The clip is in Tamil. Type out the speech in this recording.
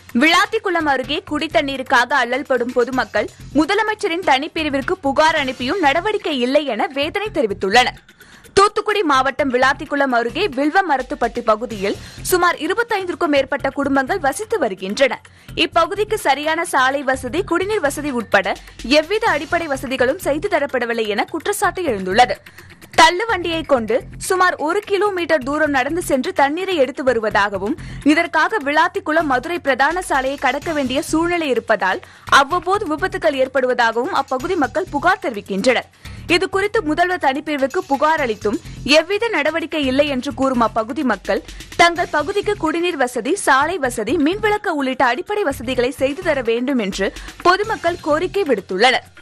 விளாத்திக்குளம் அருகே குடித்தண்ணீருக்காக அல்லல்படும் பொதுமக்கள் முதலமைச்சரின் தனிப்பிரிவிற்கு புகார் அனுப்பியும் நடவடிக்கை இல்லை என வேதனை தெரிவித்துள்ளனர் தூத்துக்குடி மாவட்டம் விளாத்திக்குளம் அருகே வில்வ மரத்துப்பட்டி பகுதியில் சுமார் இருபத்தைந்திற்கும் மேற்பட்ட குடும்பங்கள் வசித்து வருகின்றன இப்பகுதிக்கு சரியான சாலை வசதி குடிநீர் வசதி உட்பட எவ்வித அடிப்படை வசதிகளும் செய்து தரப்படவில்லை என குற்றச்சாட்டு எழுந்துள்ளது தள்ளு வண்டியை கொண்டு சுமார் ஒரு கிலோமீட்டர் தூரம் நடந்து சென்று தண்ணீரை எடுத்து வருவதாகவும் இதற்காக விளாத்திக்குளம் மதுரை பிரதான சாலையை கடக்க வேண்டிய சூழ்நிலை இருப்பதால் அவ்வப்போது விபத்துகள் ஏற்படுவதாகவும் அப்பகுதி மக்கள் புகார் தெரிவிக்கின்றனர் இதுகுறித்து முதல்வர் தனிப்பிரிவுக்கு புகார் அளித்தும் எவ்வித நடவடிக்கை இல்லை என்று கூறும் அப்பகுதி மக்கள் தங்கள் பகுதிக்கு குடிநீர் வசதி சாலை வசதி மின்விளக்கு உள்ளிட்ட அடிப்படை வசதிகளை செய்து தர வேண்டும் என்று பொதுமக்கள் கோரிக்கை விடுத்துள்ளனர்